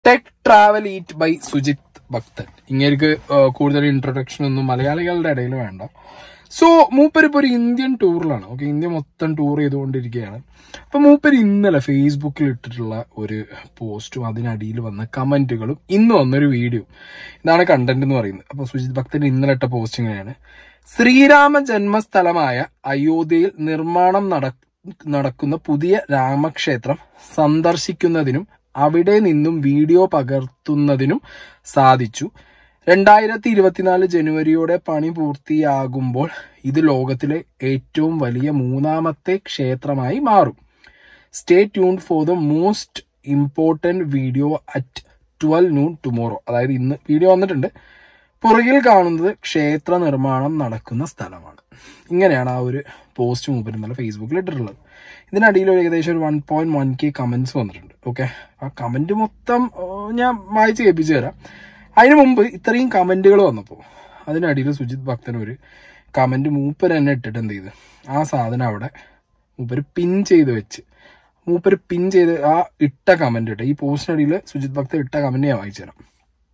Tech travel eat by Sujith Bhakthan ഇങ്ങേർക്ക് കൂടുതൽ introduction ഒന്നും മലയാളികളുടെ ഇടയിൽ വേണ്ട സോ മൂപ്പര് ഇപ്പൊ ഒരു ഇന്ത്യൻ ടൂറിലാണ് ഓക്കെ ഇന്ത്യ മൊത്തം ടൂർ ചെയ്തുകൊണ്ടിരിക്കുകയാണ് അപ്പൊ മൂപ്പര് ഇന്നലെ ഫേസ്ബുക്കിൽ ഇട്ടിട്ടുള്ള ഒരു പോസ്റ്റും അതിനടിയിൽ വന്ന കമന്റുകളും ഇന്ന് വന്നൊരു വീഡിയോ ഇതാണ് കണ്ടന്റ് എന്ന് പറയുന്നത് അപ്പൊ സുജിത് ഭക്തൻ ഇന്നലെ ഇട്ട പോസ്റ്റ് ഇങ്ങനെയാണ് ശ്രീരാമ ജന്മസ്ഥലമായ അയോധ്യയിൽ നിർമ്മാണം നട നടക്കുന്ന പുതിയ രാമക്ഷേത്രം സന്ദർശിക്കുന്നതിനും അവിടെ നിന്നും വീഡിയോ പകർത്തുന്നതിനും സാധിച്ചു രണ്ടായിരത്തി ഇരുപത്തിനാല് ജനുവരിയോടെ പണി പൂർത്തിയാകുമ്പോൾ ഇത് ലോകത്തിലെ ഏറ്റവും വലിയ മൂന്നാമത്തെ ക്ഷേത്രമായി മാറും stay tune for the most important video at twelve noon tomorrow അതായത് ഇന്ന് വീഡിയോ വന്നിട്ടുണ്ട് പുറകിൽ കാണുന്നത് ക്ഷേത്ര നിർമ്മാണം നടക്കുന്ന സ്ഥലമാണ് ഇങ്ങനെയാണ് ആ ഒരു പോസ്റ്റ് മൂപ്പര് ഇന്നലെ ഫേസ്ബുക്കിൽ ഇട്ടിട്ടുള്ളത് ഇതിനടിയിൽ ഒരു ഏകദേശം ഒരു one point one K comments വന്നിട്ടുണ്ട് ഓക്കെ ആ കമന്റ് മൊത്തം ആ, ഞാൻ വായിച്ച് കേൾപ്പിച്ചു തരാം അതിനു മുമ്പ് ഇത്രയും കമന്റുകൾ വന്നപ്പോൾ അതിനടിയിൽ സുജിത് ഭക്തൻ ഒരു കമന്റ് മൂപ്പര് തന്നെ ഇട്ടിട്ട് എന്ത് ചെയ്ത് ആ സാധനം അവിടെ മൂപ്പര് പിൻ ചെയ്ത് വെച്ച് മൂപ്പര് പിൻ ചെയ്ത് ആ ഇട്ട കമന്റ് ഇട്ട് ഈ പോസ്റ്റിനടിയിൽ സുജിത് ഭക്തൻ ഇട്ട കമന്റ് ഞാൻ വായിച്ചു തരാം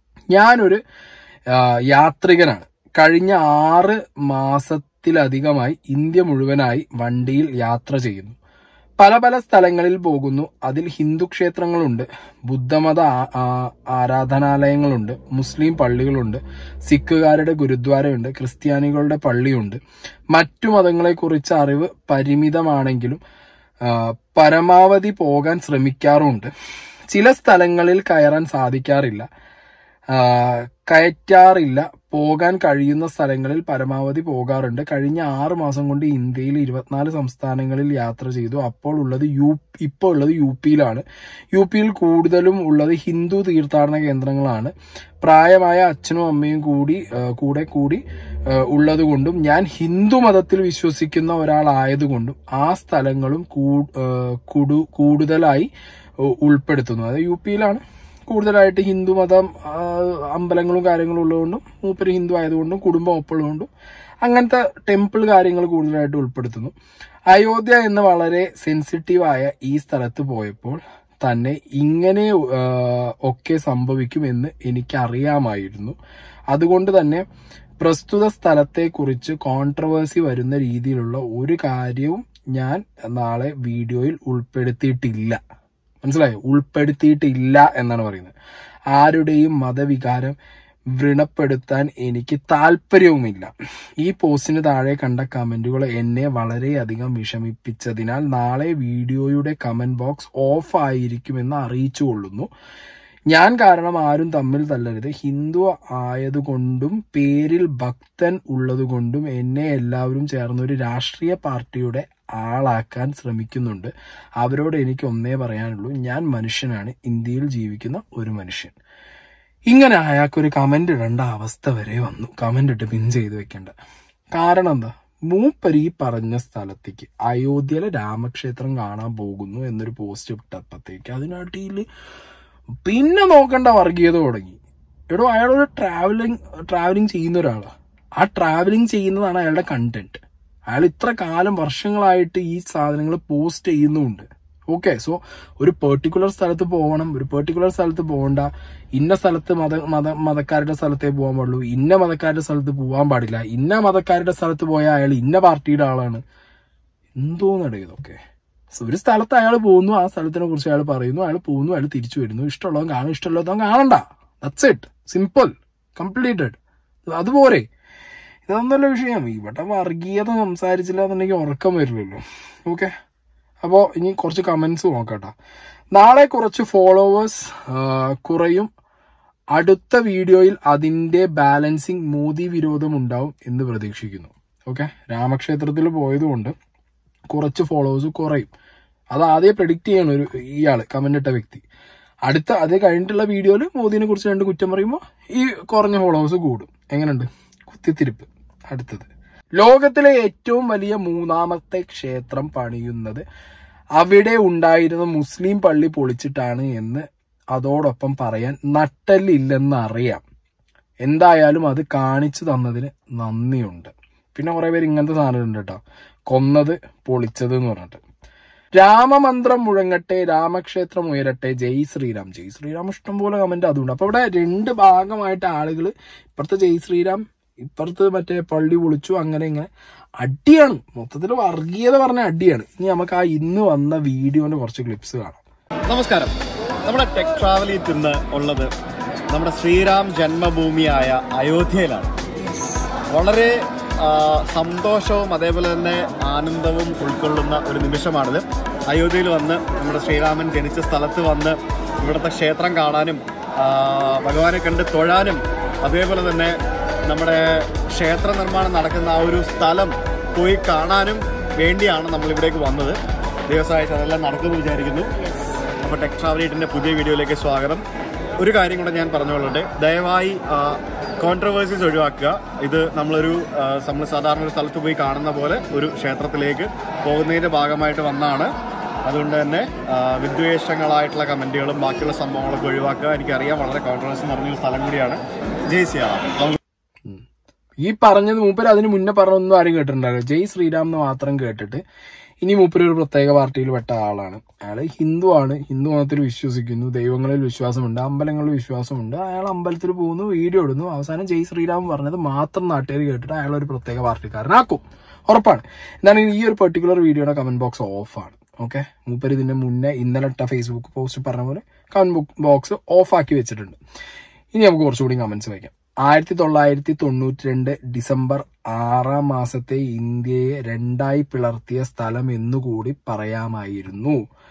ഞാനൊരു ആ, യാത്രികനാണ് കഴിഞ്ഞ ആറ് മാസത്തിലധികമായി ഇന്ത്യ മുഴുവനായി വണ്ടിയിൽ യാത്ര ചെയ്യുന്നു പല പല സ്ഥലങ്ങളിൽ പോകുന്നു അതിൽ ഹിന്ദു ക്ഷേത്രങ്ങളുണ്ട് ബുദ്ധമത ആ- ആ- ആരാധനാലയങ്ങളുണ്ട് മുസ്ലിം പള്ളികളുണ്ട് സിഖുകാരുടെ ഗുരുദ്വാരയുണ്ട് ക്രിസ്ത്യാനികളുടെ പള്ളിയുണ്ട് മറ്റു മതങ്ങളെക്കുറിച്ച് അറിവ് പരിമിതമാണെങ്കിലും ആ, പരമാവധി പോകാൻ ശ്രമിക്കാറുമുണ്ട് ചില സ്ഥലങ്ങളിൽ കയറാൻ സാധിക്കാറില്ല ആ, കയറ്റാറില്ല പോകാൻ കഴിയുന്ന സ്ഥലങ്ങളിൽ പരമാവധി പോകാറുണ്ട് കഴിഞ്ഞ ആറ് മാസം കൊണ്ട് ഇന്ത്യയിൽ ഇരുപത്തിനാല് സംസ്ഥാനങ്ങളിൽ യാത്ര ചെയ്തു അപ്പോൾ ഉള്ളത് യു ഇപ്പോൾ ഉള്ളത് യു പിയിലാണ് യു പിയിൽ കൂടുതലും ഉള്ളത് ഹിന്ദു തീർത്ഥാടന കേന്ദ്രങ്ങളാണ് പ്രായമായ അച്ഛനും അമ്മയും കൂടി ആ, കൂടെ കൂടി ഉള്ളത് കൊണ്ടും ഞാൻ ഹിന്ദു മതത്തിൽ വിശ്വസിക്കുന്ന ഒരാളായതുകൊണ്ടും ആ സ്ഥലങ്ങളും കൂ- ആ, കൂടു- കൂടുതലായി ഉ- ഉൾപ്പെടുത്തുന്നു അത് യു പിയിലാണ് കൂടുതലായിട്ട് ഹിന്ദു മതം ആ, അമ്പലങ്ങളും കാര്യങ്ങളും ഉള്ളതുകൊണ്ടും മൂപ്പര് ഹിന്ദു ആയതുകൊണ്ടും കുടുംബം ഒപ്പുള്ളതുകൊണ്ടും അങ്ങനത്തെ ടെമ്പിൾ കാര്യങ്ങൾ കൂടുതലായിട്ട് ഉൾപ്പെടുത്തുന്നു അയോധ്യ എന്ന വളരെ സെൻസിറ്റീവായ ഈ സ്ഥലത്ത് പോയപ്പോൾ തന്നെ ഇങ്ങനെ ആ, ഒക്കെ സംഭവിക്കുമെന്ന് എനിക്കറിയാമായിരുന്നു അതുകൊണ്ട് തന്നെ പ്രസ്തുത സ്ഥലത്തെക്കുറിച്ച് കോൺട്രവേഴ്സി വരുന്ന രീതിയിലുള്ള ഒരു കാര്യവും ഞാൻ നാളെ വീഡിയോയിൽ ഉൾപ്പെടുത്തിയിട്ടില്ല മനസ്സിലായോ ഉൾപ്പെടുത്തിയിട്ടില്ല എന്നാണ് പറയുന്നത് ആരുടെയും മതവികാരം വ്രണപ്പെടുത്താൻ എനിക്ക് താല്പര്യവുമില്ല ഈ പോസ്റ്റിന് താഴെ കണ്ട കമന്റുകൾ എന്നെ വളരെയധികം വിഷമിപ്പിച്ചതിനാൽ നാളെ വീഡിയോയുടെ കമന്റ് ബോക്സ് ഓഫ് ആയിരിക്കുമെന്ന് അറിയിച്ചുകൊള്ളുന്നു ഞാൻ കാരണം ആരും തമ്മിൽ തല്ലരുത് ഹിന്ദു ആയതുകൊണ്ടും പേരിൽ ഭക്തൻ ഉള്ളതുകൊണ്ടും എന്നെ എല്ലാവരും ചേർന്ന് ഒരു രാഷ്ട്രീയ പാർട്ടിയുടെ ആളാക്കാൻ ശ്രമിക്കുന്നുണ്ട് അവരോട് എനിക്ക് ഒന്നേ പറയാനുള്ളൂ ഞാൻ മനുഷ്യനാണ് ഇന്ത്യയിൽ ജീവിക്കുന്ന ഒരു മനുഷ്യൻ ഇങ്ങനെ അയാൾക്കൊരു കമന്റ് ഇടേണ്ട അവസ്ഥ വരെ വന്നു കമന്റ് ഇട്ട് പിൻ ചെയ്ത് വെക്കേണ്ട കാരണം എന്താ മൂപ്പര് ഈ പറഞ്ഞ സ്ഥലത്തേക്ക് അയോധ്യയിലെ രാമക്ഷേത്രം കാണാൻ പോകുന്നു എന്നൊരു പോസ്റ്റ് ഇട്ടപ്പോഴത്തേക്ക് അതിനടിയിൽ പിന്നെ നോക്കേണ്ട വർഗീയത തുടങ്ങി എടോ അയാളൊരു ട്രാവലിംഗ് ട്രാവലിംഗ് ചെയ്യുന്ന ഒരാളാണ് ആ ട്രാവലിംഗ് ചെയ്യുന്നതാണ് അയാളുടെ കണ്ടന്റ് അയാൾ ഇത്ര കാലം വർഷങ്ങളായിട്ട് ഈ സാധനങ്ങൾ പോസ്റ്റ് ചെയ്യുന്നുമുണ്ട് ഓക്കെ സോ ഒരു പെർട്ടിക്കുലർ സ്ഥലത്ത് പോകണം ഒരു പെർട്ടിക്കുലർ സ്ഥലത്ത് പോകണ്ട ഇന്ന സ്ഥലത്ത് മത മത മതക്കാരുടെ സ്ഥലത്തേ പോകാൻ പാടുള്ളൂ ഇന്ന മതക്കാരുടെ സ്ഥലത്ത് പോകാൻ പാടില്ല ഇന്ന മതക്കാരുടെ സ്ഥലത്ത് പോയാൽ അയാൾ ഇന്ന പാർട്ടിയുടെ ആളാണ് എന്തോന്നടേ ഇതൊക്കെ So, ഒരു സ്ഥലത്ത് അയാൾ പോകുന്നു ആ സ്ഥലത്തിനെ കുറിച്ച് അയാൾ പറയുന്നു അയാൾ പോകുന്നു അയാൾ തിരിച്ചു വരുന്നു ഇഷ്ടമുള്ളവൻ കാണും ഇഷ്ടമുള്ളവൻ കാണണ്ട ദറ്റ്സ് ഇറ്റ് സിമ്പിൾ കംപ്ലീറ്റഡ് അതുപോലെ ഇതൊന്നല്ല വിഷയം ഇവിടെ വർഗീയത സംസാരിച്ചില്ല എന്നുണ്ടെങ്കിൽ ഉറക്കം വരില്ലല്ലോ ഓക്കെ അപ്പോൾ ഇനി കുറച്ച് കമന്റ്സ് നോക്കട്ടെ നാളെ കുറച്ച് ഫോളോവേഴ്സ് കുറയും അടുത്ത വീഡിയോയിൽ അതിന്റെ ബാലൻസിങ് മോദി വിരോധം ഉണ്ടാവും എന്ന് പ്രതീക്ഷിക്കുന്നു ഓക്കെ രാമക്ഷേത്രത്തിൽ പോയതുകൊണ്ട് കുറച്ച് ഫോളോവേഴ്സ് കുറയും അത് ആദ്യം പ്രെഡിക്റ്റ് ചെയ്യണം ഒരു ഇയാള് കമന്റ് ഇട്ട വ്യക്തി അടുത്ത അത് കഴിഞ്ഞിട്ടുള്ള വീഡിയോയിൽ മോദിനെ കുറിച്ച് രണ്ട് കുറ്റം പറയുമ്പോൾ ഈ കുറഞ്ഞ ഫോളോവേഴ്സ് കൂടും എങ്ങനെയുണ്ട് കുത്തിത്തിരിപ്പ് അടുത്തത് ലോകത്തിലെ ഏറ്റവും വലിയ മൂന്നാമത്തെ ക്ഷേത്രം പണിയുന്നത് അവിടെ ഉണ്ടായിരുന്ന മുസ്ലിം പള്ളി പൊളിച്ചിട്ടാണ് എന്ന് അതോടൊപ്പം പറയാൻ നട്ടല്ലില്ലെന്ന് അറിയാം എന്തായാലും അത് കാണിച്ചു തന്നതിന് നന്ദിയുണ്ട് പിന്നെ കുറെ പേര് ഇങ്ങനത്തെ സാധനം ഉണ്ട് കേട്ടോ കൊന്നത് പൊളിച്ചത് എന്ന് പറഞ്ഞിട്ട് രാമമന്ത്രം മുഴങ്ങട്ടെ രാമക്ഷേത്രം ഉയരട്ടെ ജയ് ശ്രീരാം ജയ് ശ്രീരാം ഇഷ്ടംപോലെ കമന്റ് അതുണ്ട് അപ്പൊ ഇവിടെ രണ്ട് ഭാഗമായിട്ട് ആളുകൾ ഇപ്പുറത്തെ ജയ് ശ്രീരാം ഇപ്പുറത്ത് മറ്റേ പള്ളി പൊളിച്ചു അങ്ങനെ ഇങ്ങനെ അടിയാണ് മൊത്തത്തിൽ വർഗീയത പറഞ്ഞ അടിയാണ് ഇനി നമുക്ക് ആ ഇന്ന് വന്ന വീഡിയോന്റെ കുറച്ച് ക്ലിപ്സ് കാണാം നമസ്കാരം നമ്മുടെ ടെക് ട്രാവലിൽ ഇന്ന് ഉള്ളത് നമ്മുടെ ശ്രീരാം ജന്മഭൂമിയായ അയോധ്യയിലാണ് വളരെ ആ, സന്തോഷവും അതേപോലെ തന്നെ ആനന്ദവും ഉൾക്കൊള്ളുന്ന ഒരു നിമിഷമാണിത് അയോധ്യയിൽ വന്ന് നമ്മുടെ ശ്രീരാമൻ ജനിച്ച സ്ഥലത്ത് വന്ന് ഇവിടുത്തെ ക്ഷേത്രം കാണാനും ആ, ഭഗവാനെ കണ്ട് തൊഴാനും അതേപോലെ തന്നെ നമ്മുടെ ക്ഷേത്ര നിർമ്മാണം നടക്കുന്ന ആ ഒരു സ്ഥലം പോയി കാണാനും വേണ്ടിയാണ് നമ്മൾ ഇവിടേക്ക് വന്നത് ദിവസമായിട്ട് അതെല്ലാം നടക്കുമെന്ന് വിചാരിക്കുന്നു അപ്പോൾ ടെക് ട്രാവലേറ്റിന്റെ പുതിയ വീഡിയോയിലേക്ക് സ്വാഗതം ഒരു കാര്യം കൂടെ ഞാൻ പറഞ്ഞുകൊള്ളട്ടെ ദയവായി കോൺട്രവേഴ്സീസ് ഒഴിവാക്കുക ഇത് നമ്മളൊരു നമ്മൾ സാധാരണ ഒരു സ്ഥലത്ത് പോയി കാണുന്ന പോലെ ഒരു ക്ഷേത്രത്തിലേക്ക് പോകുന്നതിന്റെ ഭാഗമായിട്ട് വന്നാണ് അതുകൊണ്ട് തന്നെ ആ, വിദ്വേഷങ്ങളായിട്ടുള്ള കമന്റുകളും ബാക്കിയുള്ള സംഭവങ്ങളൊക്കെ ഒഴിവാക്കുക എനിക്കറിയാം വളരെ കോൺട്രവേഴ്സി നിറഞ്ഞൊരു സ്ഥലം കൂടിയാണ് ജയ് സിയാറാം നമുക്ക് ഈ പറഞ്ഞത് മൂപ്പര് അതിന് മുന്നേ പറഞ്ഞൊന്നും ആരും കേട്ടിട്ടുണ്ടാവില്ല ജയ് ശ്രീരാം എന്ന് മാത്രം കേട്ടിട്ട് ഇനി മൂപ്പര് ഒരു പ്രത്യേക പാർട്ടിയിൽ പെട്ട ആളാണ് അയാൾ ഹിന്ദു ആണ് ഹിന്ദു മതത്തിൽ വിശ്വസിക്കുന്നു ദൈവങ്ങളിൽ വിശ്വാസമുണ്ട് അമ്പലങ്ങളിൽ വിശ്വാസമുണ്ട് അയാൾ അമ്പലത്തിൽ പോകുന്നു വീഡിയോ ഇടുന്നു അവസാനം ജയ് ശ്രീരാം പറഞ്ഞത് മാത്രം നാട്ടുകാർ കേട്ടിട്ട് അയാൾ ഒരു പ്രത്യേക പാർട്ടിക്കാരനാക്കും ഉറപ്പാണ് എന്താണ് ഈ ഒരു പെർട്ടിക്കുലർ വീഡിയോയുടെ കമന്റ് ബോക്സ് ഓഫാണ് ഓക്കെ മൂപ്പര് ഇതിന്റെ മുന്നേ ഇന്നലെ ഇട്ട ഫേസ്ബുക്ക് പോസ്റ്റ് പറഞ്ഞ പോലെ കമന്റ് ബോക്സ് ഓഫ് ആക്കി വെച്ചിട്ടുണ്ട് ഇനി നമുക്ക് കുറച്ചുകൂടി കമന്റ്സ് വയ്ക്കാം ആയിരത്തി തൊള്ളായിരത്തി തൊണ്ണൂറ്റി രണ്ട് ഡിസംബർ ആറാം മാസത്തെ ഇന്ത്യയെ രണ്ടായി പിളർത്തിയ സ്ഥലം എന്നുകൂടി പറയാമായിരുന്നു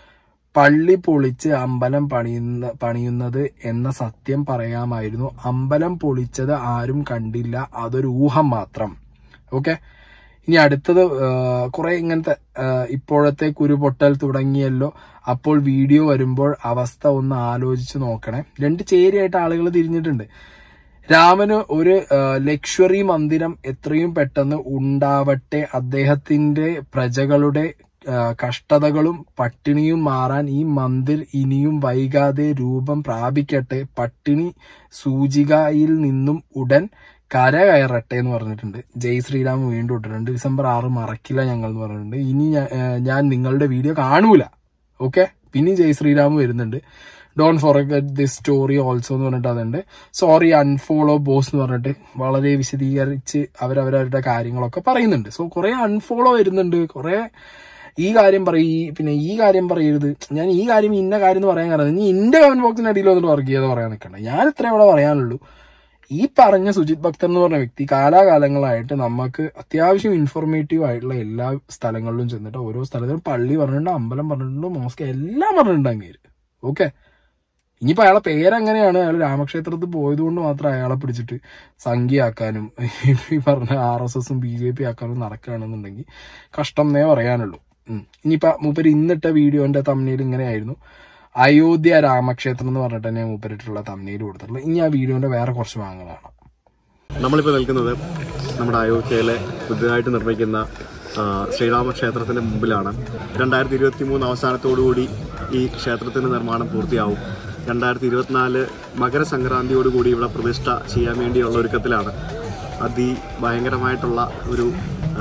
പള്ളി പൊളിച്ച് അമ്പലം പണിയുന്ന പണിയുന്നത് എന്ന സത്യം പറയാമായിരുന്നു അമ്പലം പൊളിച്ചത് ആരും കണ്ടില്ല അതൊരു ഊഹം മാത്രം ഓക്കെ ഇനി അടുത്തത് കുറെ ഇങ്ങനത്തെ ആ, ഇപ്പോഴത്തെ കുരുപൊട്ടൽ തുടങ്ങിയല്ലോ അപ്പോൾ വീഡിയോ വരുമ്പോൾ അവസ്ഥ ഒന്ന് ആലോചിച്ച് നോക്കണേ രണ്ട് ചേരിയായിട്ട് ആളുകൾ തിരിഞ്ഞിട്ടുണ്ട് രാമന് ഒരു ലക്ഷറി മന്ദിരം എത്രയും പെട്ടെന്ന് ഉണ്ടാവട്ടെ അദ്ദേഹത്തിന്റെ പ്രജകളുടെ ആ, കഷ്ടതകളും പട്ടിണിയും മാറാൻ ഈ മന്ദിർ ഇനിയും വൈകാതെ രൂപം പ്രാപിക്കട്ടെ പട്ടിണി സൂചികയിൽ നിന്നും ഉടൻ കര കയറട്ടെ എന്ന് പറഞ്ഞിട്ടുണ്ട് ജയ് ശ്രീരാം വീണ്ടും ഇട്ടിട്ടുണ്ട് ഡിസംബർ ആറ് മറക്കില്ല ഞങ്ങൾ എന്ന് പറഞ്ഞിട്ടുണ്ട് ഇനി ഞാ- ആ, ഞാൻ നിങ്ങളുടെ വീഡിയോ കാണൂല ഓക്കെ പിന്നെ ജയ് ശ്രീരാം വരുന്നുണ്ട് don't forget this story also എന്ന് പറഞ്ഞിട്ട് അതുണ്ട് സോറി അൺഫോളോ ബോസ് എന്ന് പറഞ്ഞിട്ട് വളരെ വിശദീകരിച്ച് അവരവരുടെ കാര്യങ്ങളൊക്കെ പറയുന്നുണ്ട് സോ കുറെ അൺഫോളോ വരുന്നുണ്ട് കുറെ ഈ കാര്യം പറയും പിന്നെ ഈ കാര്യം പറയരുത് ഞാൻ ഈ കാര്യം ഇന്ന കാര്യം എന്ന് പറയാൻ കാരണം ഇനി ഇന്റെ കമന്റ് ബോക്സിന്റെ അടിയിൽ വന്നിട്ട് വർക്ക് ചെയ്ത് പറയാൻ നിൽക്കണ്ട ഞാൻ ഇത്ര ഇവിടെ പറയാനുള്ളൂ ഈ പറഞ്ഞ സുജിത് ഭക്തൻ എന്ന് പറഞ്ഞ വ്യക്തി കാലാകാലങ്ങളായിട്ട് നമുക്ക് അത്യാവശ്യം ഇൻഫോർമേറ്റീവ് ആയിട്ടുള്ള എല്ലാ സ്ഥലങ്ങളിലും ചെന്നിട്ട് ഓരോ സ്ഥലത്തും പള്ളി പറഞ്ഞിട്ടുണ്ട് അമ്പലം പറഞ്ഞിട്ടുണ്ട് മോസ്ക് എല്ലാം പറഞ്ഞിട്ടുണ്ട് അങ്ങേര് ഓക്കെ ഇനിയിപ്പോ അയാളെ പേരെങ്ങനെയാണ് അയാൾ രാമക്ഷേത്രത്തിൽ പോയതുകൊണ്ട് മാത്രം അയാളെ പിടിച്ചിട്ട് സംഖ്യയാക്കാനും ഈ പറഞ്ഞ ആർ എസ് എസും ബി ജെ പി ആക്കാനും നടക്കുകയാണെന്നുണ്ടെങ്കിൽ കഷ്ടം എന്നേ പറയാനുള്ളൂ ഉം. ഇനിയിപ്പോ മൂപ്പര് ഇന്നിട്ട വീഡിയോന്റെ തമ്മിൽ ഇങ്ങനെയായിരുന്നു അയോധ്യ രാമക്ഷേത്രം എന്ന് പറഞ്ഞിട്ട് തന്നെ മൂപ്പരിട്ടുള്ള തമ്മിൽ കൊടുത്തിട്ടുള്ളത് ഇനി ആ വീഡിയോന്റെ വേറെ കുറച്ച് ഭാഗങ്ങളാണ് നമ്മളിപ്പോൾ നിൽക്കുന്നത് നമ്മുടെ അയോധ്യയിലെ പുതുതായിട്ട് നിർമ്മിക്കുന്ന ആ, ശ്രീരാമക്ഷേത്രത്തിന്റെ മുമ്പിലാണ് രണ്ടായിരത്തി ഇരുപത്തി മൂന്ന് അവസാനത്തോടുകൂടി ഈ ക്ഷേത്രത്തിന്റെ നിർമ്മാണം പൂർത്തിയാവും രണ്ടായിരത്തി ഇരുപത്തിനാല് മകരസംക്രാന്തിയോടുകൂടി ഇവിടെ പ്രതിഷ്ഠ ചെയ്യാൻ വേണ്ടിയുള്ള ഒരുക്കത്തിലാണ് അതിഭയങ്കരമായിട്ടുള്ള ഒരു ആ,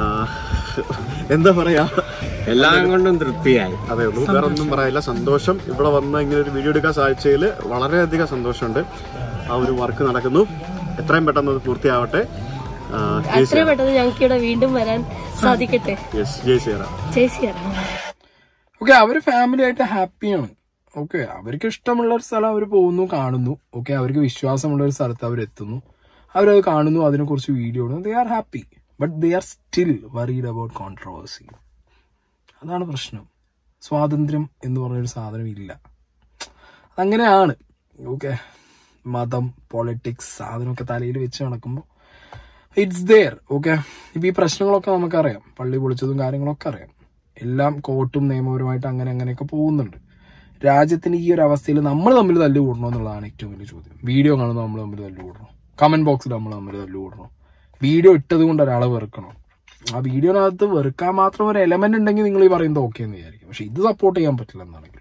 എന്താ പറയാ എല്ലാം കൊണ്ടും തൃപ്തിയായി അതെ ഒന്നും വേറെ ഒന്നും പറയാനില്ല സന്തോഷം ഇവിടെ വന്ന് ഇങ്ങനെ ഒരു വീഡിയോ എടുക്കാൻ സാധിച്ചതിൽ വളരെയധികം സന്തോഷമുണ്ട് ആ ഒരു വർക്ക് നടക്കുന്നു എത്രയും പെട്ടെന്ന് അത് പൂർത്തിയാവട്ടെ ആ, ജയ് എത്രയും പെട്ടെന്ന് ഞങ്ങൾക്ക് ഇവിടെ വീണ്ടും വരാൻ സാധിക്കട്ടെ യെസ് ജയ് ശ്രീറാം ചേച്ചിയാണ് ഓക്കെ അവര് ഫാമിലി ആയിട്ട് ഹാപ്പിയാണ് ഓക്കെ അവർക്ക് ഇഷ്ടമുള്ള ഒരു സ്ഥലം അവർ പോകുന്നു കാണുന്നു ഓക്കെ അവർക്ക് വിശ്വാസമുള്ള ഒരു സ്ഥലത്ത് അവർ എത്തുന്നു അവരത് കാണുന്നു അതിനെക്കുറിച്ച് വീഡിയോ ഇടുന്നു they are happy but they are still worried about controversy അതാണ് പ്രശ്നം സ്വാതന്ത്ര്യം എന്ന് പറഞ്ഞൊരു സാധനം ഇല്ല അതങ്ങനെയാണ് ഓക്കെ മതം പൊളിറ്റിക്സ് സാധനമൊക്കെ തലയിൽ വെച്ച് നടക്കുമ്പോൾ ഇറ്റ്സ് ദെയർ ഓക്കെ ഇപ്പൊ ഈ പ്രശ്നങ്ങളൊക്കെ നമുക്കറിയാം പള്ളി പൊളിച്ചതും കാര്യങ്ങളൊക്കെ അറിയാം എല്ലാം കോർട്ടും നിയമപരമായിട്ട് അങ്ങനെ അങ്ങനെയൊക്കെ പോകുന്നുണ്ട് രാജ്യത്തിന് ഈ ഒരു അവസ്ഥയിൽ നമ്മൾ തമ്മിൽ തല്ലു കൂടണോ എന്നുള്ളതാണ് ഏറ്റവും വലിയ ചോദ്യം വീഡിയോ കാണുമ്പോൾ നമ്മൾ തമ്മിൽ തല്ലു കൂടണം കമന്റ് ബോക്സിൽ നമ്മൾ തമ്മിൽ തല്ലു കൂടണം വീഡിയോ ഇട്ടത് കൊണ്ട് ഒരാളെ വെറുക്കണം ആ വീഡിയോനകത്ത് വെറുക്കാൻ മാത്രം ഒരു എലമെന്റ് ഉണ്ടെങ്കിൽ നിങ്ങൾ ഈ പറയുന്നത് ഓക്കെ എന്ന് വിചാരിക്കും പക്ഷെ ഇത് സപ്പോർട്ട് ചെയ്യാൻ പറ്റില്ല എന്നാണെങ്കിലും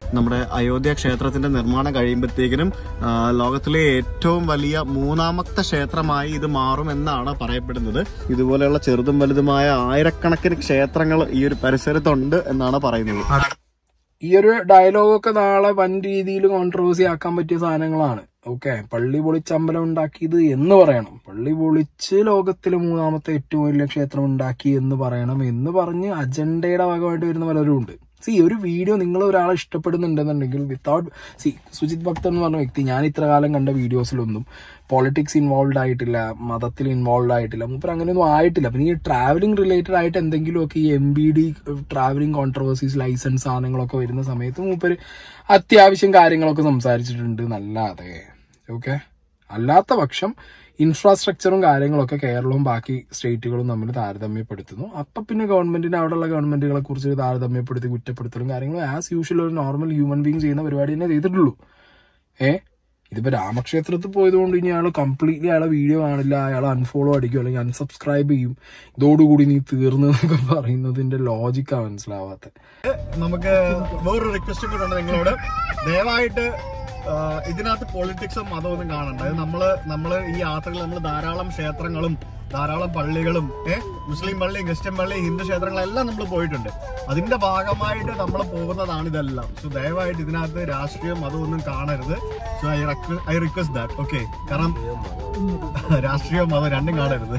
നമ്മുടെ അയോധ്യ ക്ഷേത്രത്തിന്റെ നിർമ്മാണം കഴിയുമ്പോഴത്തേക്കിനും ആ, ലോകത്തിലെ ഏറ്റവും വലിയ മൂന്നാമത്തെ ക്ഷേത്രമായി ഇത് മാറും എന്നാണ് പറയപ്പെടുന്നത് ഇതുപോലെയുള്ള ചെറുതും വലുതുമായ ആയിരക്കണക്കിന് ക്ഷേത്രങ്ങൾ ഈ ഒരു പരിസരത്തുണ്ട് എന്നാണ് പറയുന്നത് ഈ ഒരു ഡയലോഗൊക്കെ നാളെ വൻ രീതിയിൽ കോൺട്രവേഴ്സി ആക്കാൻ പറ്റിയ സാധനങ്ങളാണ് ഓക്കെ പള്ളി പൊളിച്ച് അമ്പലം ഉണ്ടാക്കിയത് എന്ന് പറയണം പള്ളി പൊളിച്ച് ലോകത്തിലെ മൂന്നാമത്തെ ഏറ്റവും വലിയ ക്ഷേത്രം ഉണ്ടാക്കി എന്ന് പറയണം എന്ന് പറഞ്ഞ് അജണ്ടയുടെ ഭാഗമായിട്ട് വരുന്ന പലരും ഉണ്ട് സി ഒരു വീഡിയോ നിങ്ങൾ ഒരാളെ ഇഷ്ടപ്പെടുന്നുണ്ടെന്നുണ്ടെങ്കിൽ വിത്തൗട്ട് സി സുജിത് ഭക്തൻ എന്ന് പറഞ്ഞ വ്യക്തി ഞാൻ ഇത്ര കാലം കണ്ട വീഡിയോസിലൊന്നും പോളിറ്റിക്സ് ഇൻവോൾവ് ആയിട്ടില്ല മതത്തിൽ ഇൻവോൾവ് ആയിട്ടില്ല മൂപ്പർ അങ്ങനെയൊന്നും ആയിട്ടില്ല പിന്നെ ഈ ട്രാവലിംഗ് റിലേറ്റഡ് ആയിട്ട് എന്തെങ്കിലുമൊക്കെ ഈ M B D travelling controversies licence സാധനങ്ങളൊക്കെ വരുന്ന സമയത്ത് മൂപ്പര് അത്യാവശ്യം കാര്യങ്ങളൊക്കെ സംസാരിച്ചിട്ടുണ്ട് നല്ലാതെ ഓക്കെ അല്ലാത്ത പക്ഷം ഇൻഫ്രാസ്ട്രക്ചറും കാര്യങ്ങളൊക്കെ കേരളവും ബാക്കി സ്റ്റേറ്റുകളും തമ്മിൽ താരതമ്യപ്പെടുത്തുന്നു അപ്പൊ പിന്നെ ഗവൺമെന്റിന് അവിടെയുള്ള ഗവൺമെന്റുകളെ കുറിച്ച് താരതമ്യപ്പെടുത്തി കുറ്റപ്പെടുത്തലും കാര്യങ്ങളും ആസ് യൂഷ്വൽ ഒരു നോർമൽ ഹ്യൂമൻ ബീങ് ചെയ്യുന്ന പരിപാടി തന്നെ ചെയ്തിട്ടുള്ളൂ ഏ ഇതിപ്പോ രാമക്ഷേത്രത്തിൽ പോയതുകൊണ്ട് ഇനി അയാൾ കംപ്ലീറ്റ്ലി അയാളെ വീഡിയോ കാണില്ല അയാൾ അൺഫോളോ അടിക്കും അല്ലെങ്കിൽ അൺസബ്സ്ക്രൈബ് ചെയ്യും ഇതോടുകൂടി നീ തീർന്നു എന്നൊക്കെ പറയുന്നതിന്റെ ലോജിക്കാ മനസ്സിലാവാത്ത നമുക്ക് വേറൊരു റിക്വസ്റ്റും കൂടെ ഉണ്ട് നിങ്ങളോട് ദയവായിട്ട് ആ, ഇതിനകത്ത് പൊളിറ്റിക്സും മതമൊന്നും കാണണ്ട അത് നമ്മള് നമ്മള് ഈ യാത്രകൾ നമ്മൾ ധാരാളം ക്ഷേത്രങ്ങളും ധാരാളം പള്ളികളും ഏഹ് മുസ്ലിം പള്ളി ക്രിസ്ത്യൻ പള്ളി ഹിന്ദു ക്ഷേത്രങ്ങളെല്ലാം നമ്മൾ പോയിട്ടുണ്ട് അതിന്റെ ഭാഗമായിട്ട് നമ്മൾ പോകുന്നതാണ് ഇതെല്ലാം സോ ദയവായിട്ട് ഇതിനകത്ത് രാഷ്ട്രീയം മതമൊന്നും കാണരുത് so I I request that okay കാരണം രാഷ്ട്രീയം മതം രണ്ടും കാണരുത്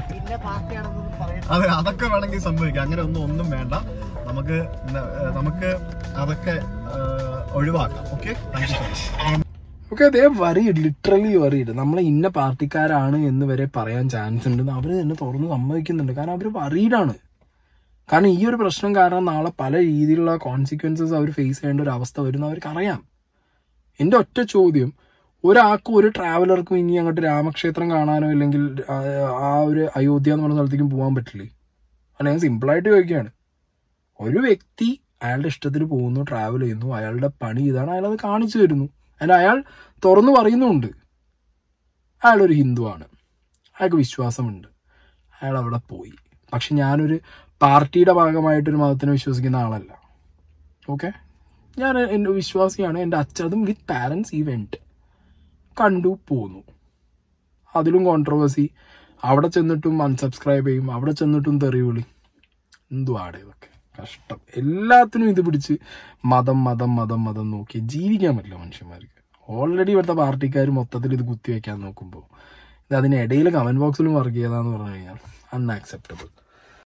അതെ അതൊക്കെ വേണമെങ്കിൽ സംഭവിക്കാം അങ്ങനെ ഒന്നും ഒന്നും വേണ്ട നമുക്ക് ന- ഏഹ് നമുക്ക് അതൊക്കെ ഏഹ് ഒഴിവാക്കാം okay thank you so much okay അതേ വറീഡ് ലിറ്ററലി വറീഡ് നമ്മളെ ഇന്ന പാർട്ടിക്കാരാണ് എന്ന് വരെ പറയാൻ ചാൻസ് ഉണ്ടെന്ന് അവർ തന്നെ തുറന്ന് സമ്മതിക്കുന്നുണ്ട് കാരണം അവർ വറീഡാണ് കാരണം ഈ ഒരു പ്രശ്നം കാരണം നാളെ പല രീതിയിലുള്ള കോൺസിക്വൻസസ് അവർ ഫേസ് ചെയ്യേണ്ട ഒരു അവസ്ഥ വരുന്ന അവർക്ക് അറിയാം എന്റെ ഒറ്റ ചോദ്യം ഒരാൾക്കും ഒരു ട്രാവലർക്കും ഇനി അങ്ങോട്ട് രാമക്ഷേത്രം കാണാനോ ഇല്ലെങ്കിൽ ആ- ആ ഒരു അയോധ്യ എന്ന് പറഞ്ഞ സ്ഥലത്തേക്കും പോകാൻ പറ്റില്ലേ അല്ല ഞാൻ സിമ്പിളായിട്ട് ചോദിക്കുകയാണ് ഒരു വ്യക്തി അയാളുടെ ഇഷ്ടത്തിന് പോകുന്നു ട്രാവൽ ചെയ്യുന്നു അയാളുടെ പണി ഇതാണ് അയാൾ അത് കാണിച്ചു തരുന്നു അതിന് അയാൾ തുറന്നു പറയുന്നുമുണ്ട് അയാളൊരു ഹിന്ദുവാണ് അയാൾക്ക് വിശ്വാസമുണ്ട് അയാൾ അവിടെ പോയി പക്ഷെ ഞാനൊരു പാർട്ടിയുടെ ഭാഗമായിട്ടൊരു മതത്തിനെ വിശ്വസിക്കുന്ന ആളല്ല ഓക്കെ ഞാൻ എൻ്റെ വിശ്വാസിയാണ് എൻ്റെ അച്ഛതും വിത്ത് പാരൻസ് ഇവൻറ്റ് കണ്ടു പോന്നു അതിലും കോൺട്രവേഴ്സി അവിടെ ചെന്നിട്ടും അൺസബ്സ്ക്രൈബ് ചെയ്യും അവിടെ ചെന്നിട്ടും തെറി വിളി എന്തുവാടെ ഇതൊക്കെ കഷ്ടം എല്ലാത്തിനും ഇത് പിടിച്ച് മതം മതം മതം മതം നോക്കി ജീവിക്കാൻ പറ്റില്ല മനുഷ്യന്മാർക്ക് ഓൾറെഡി ഇവിടുത്തെ പാർട്ടിക്കാർ മൊത്തത്തിൽ ഇത് കുത്തിവെക്കാൻ നോക്കുമ്പോൾ ഇത് അതിനിടയിൽ കമന്റ് ബോക്സിലും വർക്ക് ചെയ്താന്ന് പറഞ്ഞു കഴിഞ്ഞാൽ അൺആക്സെപ്റ്റബിൾ